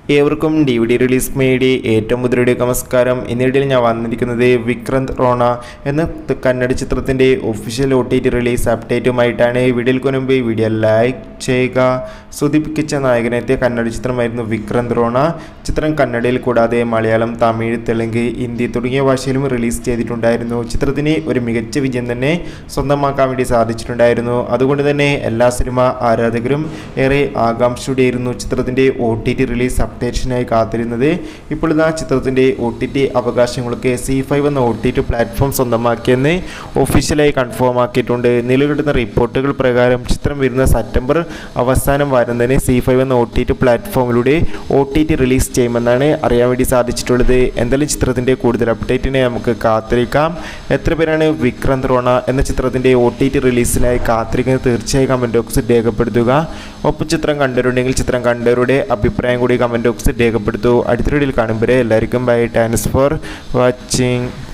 ഏവർക്കും D V D release മേടി ഏറ്റവും മുതലയുടെ നമസ്കാരം എന്നിടയിൽ ഞാൻ വന്നിരിക്കുന്നത് വിക്രാന്ത് റോണ എന്ന ത- കന്നഡ ചിത്രത്തിൻ്റെ official O T T release അപ്ഡേറ്റുമായിട്ടാണ് വീഡിയോയിൽ മുൻപ് വീഡിയോ ലൈക്ക് ചെയ്യുക സുദീപിക്കിച്ച നായകനെത്തിയ കന്നഡ ചിത്രമായിരുന്നു വിക്രാന്ത് റോണ ചിത്രം കന്നഡയിൽ കൂടാതെ മലയാളം തമിഴ് തെലുങ്ക് ഹിന്ദി തുടങ്ങിയ ഭാഷയിലും റിലീസ് ചെയ്തിട്ടുണ്ടായിരുന്നു ചിത്രത്തിന് ഒരു മികച്ച വിജയം തന്നെ സ്വന്തമാക്കാൻ വേണ്ടി സാധിച്ചിട്ടുണ്ടായിരുന്നു അതുകൊണ്ട് തന്നെ എല്ലാ സിനിമ ആരാധകരും ഏറെ ആകാംക്ഷയോടെയായിരുന്നു ചിത്രത്തിൻ്റെ ഒ ടി ടി റിലീസ് അപ്ഡേഷനായി കാത്തിരുന്നത് ഇപ്പോൾ ഇതാ ചിത്രത്തിൻ്റെ ഒ ടി ടി അവകാശങ്ങളൊക്കെ സി ഫൈവ് എന്ന ഒ ടി ടി പ്ലാറ്റ്ഫോം സ്വന്തമാക്കിയെന്ന് ഒഫീഷ്യലായി കൺഫേം ആക്കിയിട്ടുണ്ട് നിലവിലിടുന്ന റിപ്പോർട്ടുകൾ പ്രകാരം ചിത്രം വരുന്ന സെപ്റ്റംബർ അവസാനം വരുന്നതിന് സി ഫൈവ് എന്ന ഒ ടി ടി പ്ലാറ്റ്ഫോമിലൂടെ ഒ ടി ടി റിലീസ് ചെയ്യുമെന്നാണ് അറിയാൻ വേണ്ടി സാധിച്ചിട്ടുള്ളത് എന്തായാലും ചിത്രത്തിൻ്റെ കൂടുതൽ അപ്ഡേറ്റിനെ നമുക്ക് കാത്തിരിക്കാം എത്ര പേരാണ് വിക്രാന്ത് റോണ എന്ന ചിത്രത്തിൻ്റെ ഒ ടി ടി റിലീസിനായി കാത്തിരിക്കുന്നത് തീർച്ചയായും കമൻറ്റ് ബോക്സിൽ രേഖപ്പെടുത്തുക ഒപ്പം ചിത്രം കണ്ടവരുണ്ടെങ്കിൽ ചിത്രം കണ്ടവരുടെ അഭിപ്രായം കൂടി കമൻറ്റ് ബോക്സിൽ രേഖപ്പെടുത്തൂ അടുത്ത വീഡിയോയിൽ കാണുമ്പോൾ എല്ലാവർക്കും ബൈ താങ്ക്സ് ഫോർ വാച്ചിങ്